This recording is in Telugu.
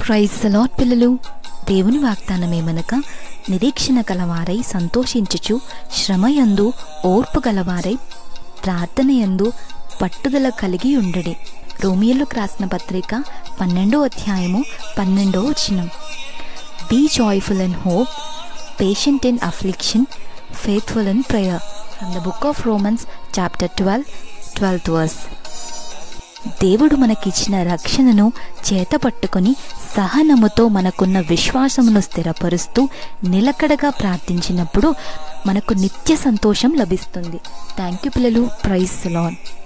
ప్రైజ్ లాట్ పిల్లలు దేవుని వాగ్దానమేమనగా నిరీక్షణ గలవారై సంతోషించుచు శ్రమయందు ఓర్పు గలవారై ప్రార్థనయందు పట్టుదల కలిగి ఉండడి రోమియోలకు రాసిన పత్రిక పన్నెండో అధ్యాయము పన్నెండో వచనం be joyful and hope patient in affliction faithful in prayer from the book of Romans chapter twelve twelfth verse దేవుడు మనకిచ్చిన రక్షణను చేతపట్టుకొని సహనముతో మనకున్న విశ్వాసమును స్థిరపరుస్తూ నిలకడగా ప్రార్థించినప్పుడు మనకు నిత్య సంతోషం లభిస్తుంది థ్యాంక్ యూ పిల్లలు ప్రైజ్ లాన్